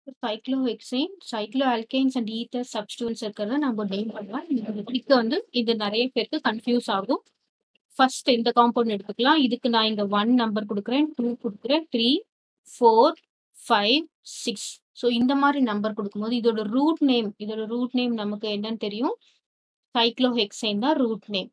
Cyclohexane, cyclo alkynes and ether substituents இருக்கிறத நம்ம name பண்ணலாம். இந்த ட்ரிக் வந்து இது நெறைய பேருக்கு கன்ஃப்யூஸ் ஆகும். ஃபர்ஸ்ட் இந்த காம்பவுண்ட் எடுத்துக்கலாம். இதுக்கு நான் இங்க 1 நம்பர் குடுக்குறேன், 2 குடுக்குறேன், 3, 4, 5, 6. ஸோ இந்த மாரி நம்பர் குடுக்கும்போது இதோட ரூட் நேம் இதோட ரூட் நேம் நமக்கு என்னன்னு தெரியும். சைக்ளோஹெக்சேன் தான் ரூட் நேம்.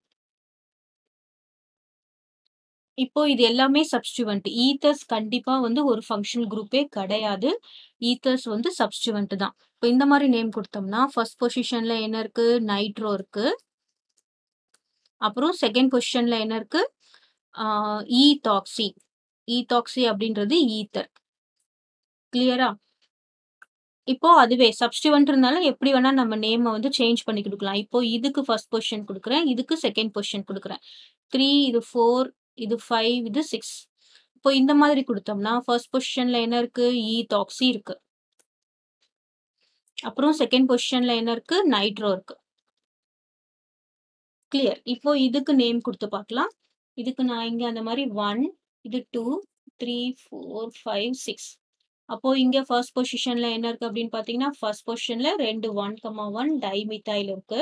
இப்போ இது எல்லாமே சப்ஸ்டிட்யூவன்ட். ஈத்தர்ஸ் கண்டிப்பா வந்து ஒரு ஃபங்ஷனல் குரூப்பே கிடையாது. ஈத்தர்ஸ் வந்து சப்ஸ்டிட்யூவன்ட் தான். இப்போ இந்த மாரி நேம் குடுத்தோம்னா, ஃபர்ஸ்ட் பொசிஷன்ல என்ன இருக்கு? நைட்ரோ இருக்கு. அப்புறம் செகண்ட் பொசிஷன்ல என்ன இருக்கு? ஆ ஈதாக்ஸி. ஈதாக்ஸி அப்படின்றது ஈத்தர். கிளியரா? இப்போ அதுவே சப்ஸ்டிட்யூவன்ட்னால எப்படி வேணா நம்ம நேம வந்து சேஞ்ச் பண்ணி குடுக்கலாம். இப்போ இதுக்கு ஃபர்ஸ்ட் பொசிஷன் குடுக்குறேன். இதுக்கு செகண்ட் பொசிஷன் குடுக்குறேன். 3 இது 4 இது 5 இது 6. இப்போ இந்த மாதிரி குடுத்தோம்னா, ஃபர்ஸ்ட் பொசிஷன்ல என்ன இருக்கு? ஈதாக்ஸி இருக்கு. அப்புறம் செகண்ட் பொசிஷன்ல என்ன இருக்கு? நைட்ரோ இருக்கு. கிளியர். இப்போ இதுக்கு நேம் குடுத்து பார்க்கலாம். இதுக்கு நான் இங்க அந்த மாரி 1 இது 2, 3, 4, 5, 6. அப்போ இங்க ஃபர்ஸ்ட் பொசிஷன்ல என்ன இருக்கு அப்படின்னு பார்த்தீங்கன்னா, ஃபர்ஸ்ட் பொசிஷன்ல 2 1, 1 டைமிதைல் இருக்கு.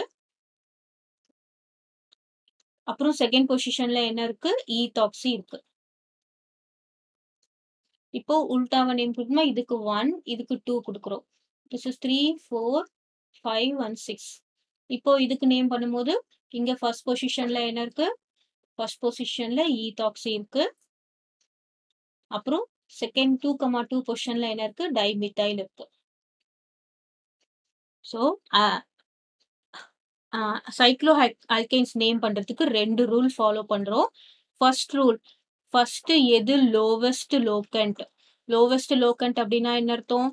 அப்புறம் செகண்ட் பொசிஷன்ல என்ன இருக்கு? ஈதாக்ஸி இருக்கு. இப்போ உல்டாவா நேம் குடுக்கணும்னா, இதுக்கு 1 இதுக்கு 2 குடுக்குறோம். This is 3, 4, 5 and 6. இப்போ இதுக்கு நேம் பண்ணும்போது, இங்க ஃபர்ஸ்ட் பொசிஷன்ல என்ன இருக்கு? ஃபர்ஸ்ட் பொசிஷன்ல ஈதாக்ஸி இருக்கு. அப்புறம் செகண்ட் 2, 2 பொசிஷன்ல என்ன இருக்கு? டைமிதைல் இருக்கு. So, uh ah cyclo al alkynes name பண்றதுக்கு 2 ரூல் ஃபாலோ பண்றோம். ஃபர்ஸ்ட் ரூல் ஃபர்ஸ்ட் எது லோவஸ்ட் லோகண்ட். லோவஸ்ட் லோகண்ட் அப்படின்னா என்ன அர்த்தம்?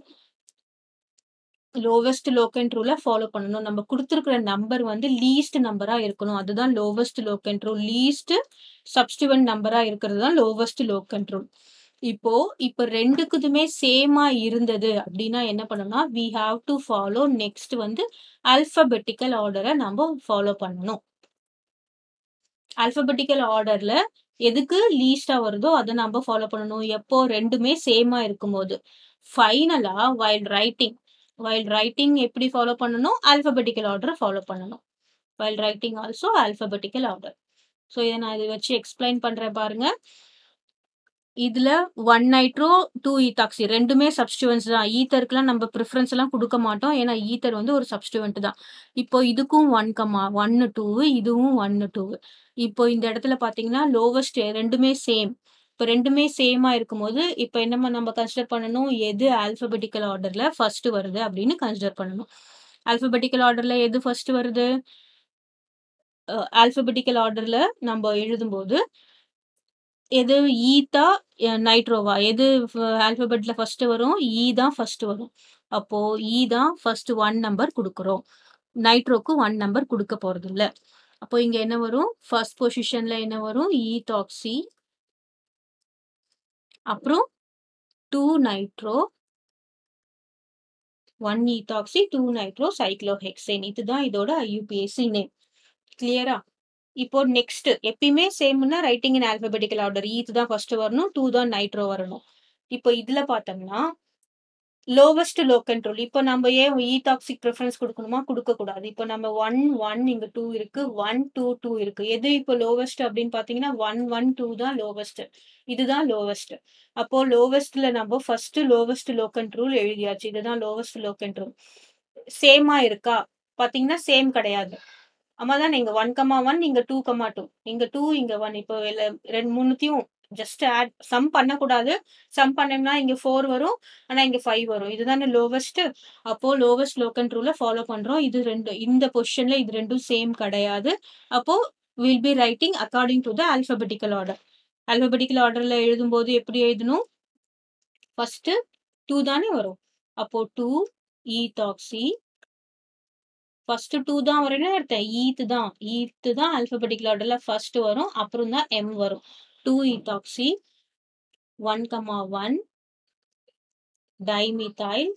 லோவஸ்ட் லோகண்ட் ரூல ஃபாலோ பண்ணணும். நம்ம குடுத்திருக்கிற நம்பர் வந்து லீஸ்ட் நம்பரா இருக்கணும். அதுதான் lowest locant rule. Least substituent நம்பரா இருக்கிறது தான் லோவஸ்ட் லோகண்ட் ரூல். இப்போ இப்ப 2க்குதுமே சேமா இருந்தது அப்படின்னா என்ன பண்ணணும்னா, we have to follow next வந்து அல்பாபெட்டிக்கல் ஆர்டர நம்ப ஃபாலோ பண்ணணும். அல்பாபெட்டிக்கல் ஆர்டர்ல எதுக்கு லீஸ்ட்டா வருதோ அத நம்ப ஃபாலோ பண்ணணும். எப்போ 2மே சேமா இருக்கும்போது. ஃபைனலா வைல் ரைட்டிங் வைல் ரைட்டிங் எப்படி ஃபாலோ பண்ணணும்? அல்பாபெட்டிக்கல் ஆர்டர ஃபாலோ பண்ணணும். While writing also alphabetical order. So இத நான் இத வச்சு எக்ஸ்பிளைன் பண்றேன் பாருங்க. இதுல 1 நைட்ரோ, 2 ஈதாக்ஸி 2மே சப்ஸ்டிட்யூவன்ட்ஸ் தான். ஈத்தருக்குலாம் நம்ம பிரிஃபரன்ஸ் எல்லாம் குடுக்க மாட்டோம். ஏன்னா ஈத்தர் வந்து ஒரு சப்ஸ்டிட்யூவன்ட் தான். இப்போ இதுக்கும் 1, 1, 2 இதுவும் 1, 2. இப்போ இந்த இடத்துல பார்த்தீங்கன்னா, லோவஸ்ட் 2மே சேம். இப்ப 2மே சேமா இருக்கும்போது, இப்ப என்னமா நம்ம கன்சிடர் பண்ணணும்? எது அல்பாபெட்டிக்கல் ஆர்டர்ல ஃபர்ஸ்ட் வருது அப்படின்னு கன்சிடர் பண்ணணும். அல்பாபெட்டிக்கல் ஆர்டர்ல எது ஃபர்ஸ்ட் வருது? அ அல்பாபெட்டிக்கல் ஆர்டர்ல நம்ப எழுதும்போது, எது ஈத்தா, எ நைட்ரோவா? எது ஃப ஆல்பாபெட்ல ஃபர்ஸ்ட் வரும்? ஈ தான் ஃபர்ஸ்ட் வரும். அப்போ ஈ தான் ஃபர்ஸ்ட் 1 நம்பர் குடுக்குறோம். நைட்ரோக்கு 1 நம்பர் குடுக்க போறதில்ல. அப்போ இங்க என்ன வரும்? ஃபர்ஸ்ட் பொசிஷன்ல என்ன வரும்? ஈதாக்ஸி. அப்புறம் 2 நைட்ரோ. 1 ஈதாக்ஸி, 2 nitro cyclohexane. இதுதான் இதோட ஐயுபிஏசி நேம். கிளியரா? இப்போ நெக்ஸ்ட் எப்பயுமே சேம்னா writing in alphabetical order. Eth தான் ஃபர்ஸ்ட் வரணும். 2 தான் நைட்ரோ வரணும். இப்போ இதுல பார்த்தோம்னா, லோவஸ்ட் லோகண்ட் ரூல். இப்போ நம்ம ஏன் ஈதாக்ஸிக்கு பிரிஃபரன்ஸ் குடுக்கணுமா? குடுக்கக்கூடாது. இப்போ நம்ம 1, 1 இங்க 2 இருக்கு. 1, 2, 2 இருக்கு. எது இப்போ லோவஸ்ட் அப்படின்னு பார்த்தீங்கன்னா, 1, 1, 2 தான் லோவஸ்ட். இதுதான் லோவஸ்ட். அப்போ லோவஸ்ட்ல நம்ம ஃபர்ஸ்ட் லோவஸ்ட் லோகண்ட் ரூல் எழுதியாச்சு. இதுதான் லோவஸ்ட் லோகண்ட் ரூல். சேமா இருக்கா? பார்த்தீங்கன்னா சேம் கிடையாது. ஆமா தானே? இங்க 1, 1 இங்க 2, 2. இங்க 2 இங்க 1 இப்போ எல்ல 2 3த்தையும் ஜஸ்ட் ஆட் சம் பண்ணக்கூடாது. சம் பண்ணோம்னா இங்க 4 வரும். ஆனா இங்க 5 வரும். இதுதானே லோவஸ்ட். அப்போ லோவஸ்ட் லோகண்ட் ரூல ஃபாலோ பண்றோம். இது 2 இந்த பொசிஷன்ல இது 2ம் சேம் கிடையாது. அப்போ will be writing according to the alphabetical order. Alphabetical ஆர்டர்ல எழுதும்போது எப்படி எழுதணும்? ஃபர்ஸ்ட் 2 தானே வரும். அப்போ 2 ஈதாக்ஸி. ஃபர்ஸ்ட் 2 தான் வரும்னு அர்த்தம். ஈத் தான். ஈத் தான் அல்பாபெட்டிக்கல் ஆர்டர்ல ஃபர்ஸ்ட் வரும். அப்புறம் தான் எம் வரும். 2 ஈதாக்ஸி. 1, 1 டைமிதைல்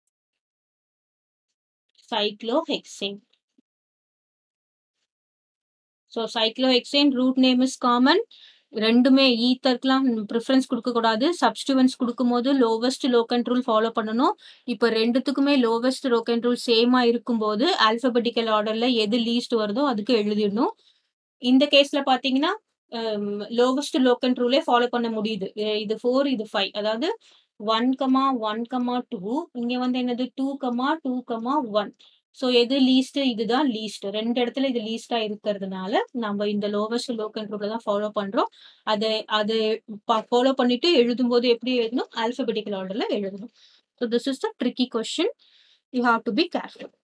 cyclohexane. So cyclohexane root name is common. ரெண்டுமே ஈத்தர்க்குலாம் ப்ரிஃபரன்ஸ் குடுக்கக்கூடாது. சப்ஸ்டிட்யூவன்ட்ஸ் குடுக்கும்போது லோவஸ்ட் லோக்கண்ட் ரூல் ஃபாலோ பண்ணணும். இப்ப 2த்துக்குமே லோவஸ்ட் லோக்கண்ட் ரூல் சேமா இருக்கும்போது, ஆல்ஃபாபெட்டிக்கல் ஆர்டர்ல எது லீஸ்ட் வருதோ அதுக்கு எழுதிடணும். இந்த கேஸ்ல பார்த்தீங்கன்னா, அம் லோவஸ்ட் லோக்கண்ட் ரூலே ஃபாலோ பண்ண முடியுது. எ இது 4 இது 5 அதாவது 1, 1, 2 இங்க வந்து என்னது 2, 2, 1 ஸோ எது லீஸ்ட் இதுதான் லீஸ்ட். 2 இடத்துல இது லீஸ்ட்டா இருக்கிறதுனால, நம்ம இந்த லோவஸ்ட் லோக்கண்ட் ரூல தான் ஃபாலோ பண்றோம். அத அது ப ஃபாலோ பண்ணிட்டு எழுதும்போது எப்படி எழுதணும்? ஆல்ஃபாபெட்டிக்கல் ஆர்டர்ல எழுதணும். So this is the tricky question. You have to be careful.